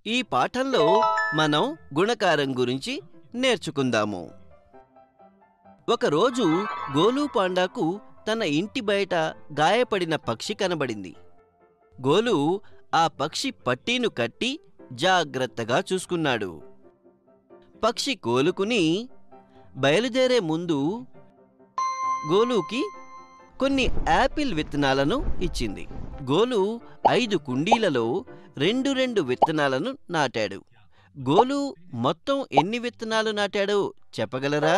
ఈ పాఠంలో మనం గుణకారం గురించి నేర్చుకుందాము ఒకరోజు గోలు పాండాకు తన ఇంటి బయట గాయపడిన పక్షి కనబడింది గోలు ఆ పక్షి పట్టీను కట్టి జాగ్రత్తగా చూసుకున్నాడు పక్షి కోలుకుని బయలుదేరే ముందు గోలుకి కొన్ని యాపిల్ విత్తనాలను ఇచ్చింది గోలు ఐదు కుండీలలో రెండు రెండు విత్తనాలను నాటాడు గోలు మొత్తం ఎన్ని విత్తనాలు నాటాడో చెప్పగలరా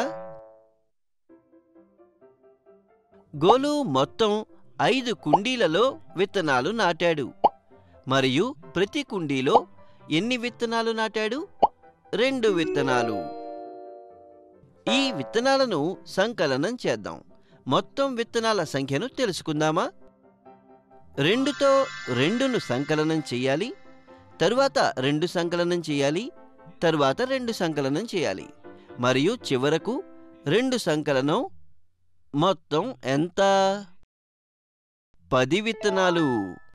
గోలు మొత్తం ఐదు కుండీలలో విత్తనాలు నాటాడు మరియు ప్రతి కుండీలో ఎన్ని విత్తనాలు నాటాడు రెండు విత్తనాలు ఈ విత్తనాలను సంకలనం చేద్దాం మొత్తం విత్తనాల సంఖ్యను తెలుసుకుందామా రెండుతో రెండును సంకలనం చేయాలి తరువాత రెండు సంకలనం చేయాలి తరువాత రెండు సంకలనం చేయాలి మరియు చివరకు రెండు సంకలనం మొత్తం ఎంత పది విత్తనాలు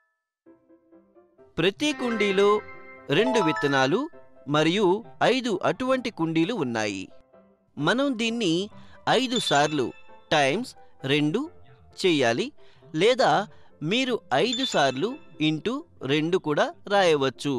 ప్రతి కుండీలో రెండు విత్తనాలు మరియు ఐదు అటువంటి కుండీలు ఉన్నాయి మనం దీన్ని ఐదు సార్లు టైమ్స్ రెండు చెయ్యాలి లేదా మీరు ఐదు సార్లు ఇంటూ రెండు కూడా రాయవచ్చు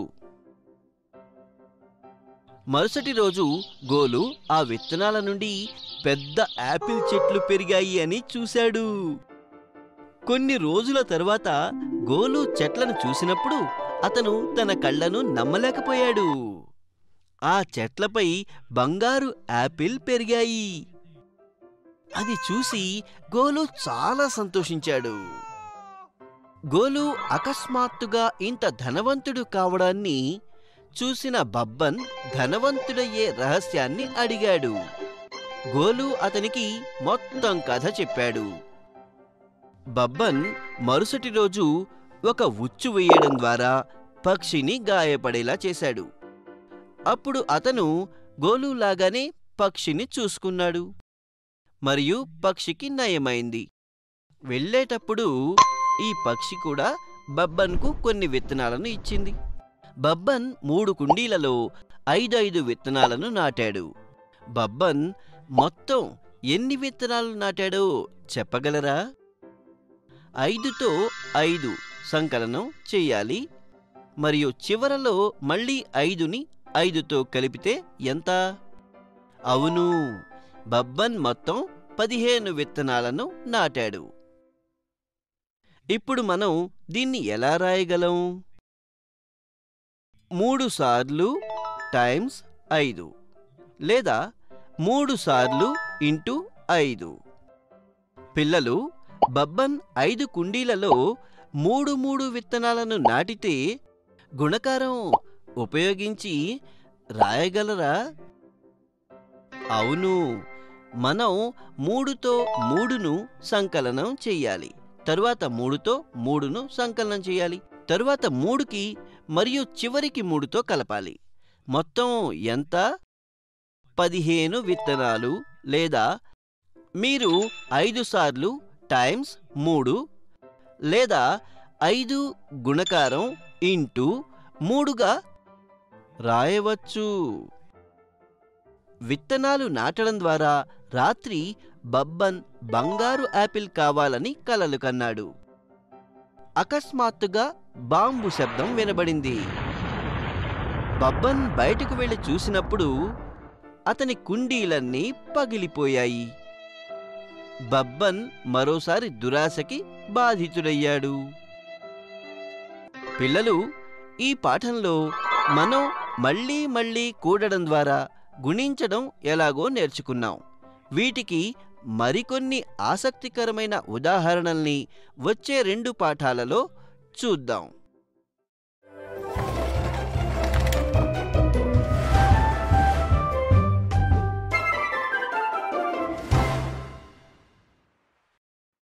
మరుసటి రోజు గోలు ఆ విత్తనాల నుండి పెద్ద యాపిల్ చెట్లు పెరిగాయి అని చూశాడు కొన్ని రోజుల తర్వాత గోలు చెట్లను చూసినప్పుడు అతను తన కళ్ళను నమ్మలేకపోయాడు ఆ చెట్లపై బంగారు యాపిల్ పెరిగాయి అది చూసి గోలు చాలా సంతోషించాడు గోలు అకస్మాత్తుగా ఇంత ధనవంతుడు కావడాన్ని చూసిన బబ్బన్ ధనవంతుడయ్యే రహస్యాన్ని అడిగాడు గోలు అతనికి మొత్తం కథ చెప్పాడు బబ్బన్ మరుసటి రోజు ఒక ఉచ్చు వేయడం ద్వారా పక్షిని గాయపడేలా చేశాడు అప్పుడు అతను గోలులాగానే పక్షిని చూసుకున్నాడు మరియు పక్షికి నయమైంది వెళ్ళేటప్పుడు ఈ పక్షి కూడా బబ్బన్కు కొన్ని విత్తనాలను ఇచ్చింది బబ్బన్ మూడు కుండీలలో ఐదు ఐదు విత్తనాలను నాటాడు బబ్బన్ మొత్తం ఎన్ని విత్తనాలు నాటాడో చెప్పగలరా ఐదుతో ఐదు సంకలనం చెయ్యాలి మరియు చివరలో మళ్ళీ ఐదుని ఐదుతో కలిపితే ఎంత అవును బబ్బన్ మొత్తం పదిహేను విత్తనాలను నాటాడు ఇప్పుడు మనం దీన్ని ఎలా రాయగలం మూడు సార్లు టైమ్స్ ఐదు లేదా మూడు సార్లు ఇంటూ ఐదు పిల్లలు బబ్బన్ ఐదు కుండీలలో మూడు మూడు విత్తనాలను నాటితే గుణకారం ఉపయోగించి రాయగలరా అవును మనం మూడుతో మూడును సంకలనం చెయ్యాలి తరువాత మూడుతో మూడును సంకలనం చేయాలి తరువాత మూడుకి మరియు చివరికి మూడుతో కలపాలి మొత్తం ఎంత పదిహేను విత్తనాలు లేదా మీరు ఐదు సార్లు టైమ్స్ మూడు లేదా ఐదు గుణకారం ఇంటూ మూడుగా రాయవచ్చు విత్తనాలు నాటడం ద్వారా రాత్రి బబ్బన్ బంగారు యాపిల్ కావాలని కలలు కన్నాడు అకస్మాత్తుగా బాంబు శబ్దం వినబడింది బబ్బన్ బయటకు వెళ్లి చూసినప్పుడు అతని కుండీలన్నీ పగిలిపోయాయి బబ్బన్ మరోసారి దురాశకి బాధితుడయ్యాడు పిల్లలు ఈ పాఠంలో మనం మళ్ళీ మళ్ళీ కూడడం ద్వారా గుణించడం ఎలాగో నేర్చుకున్నాం వీటికి మరికొన్ని ఆసక్తికరమైన ఉదాహరణల్ని వచ్చే రెండు పాఠాలలో చూద్దాం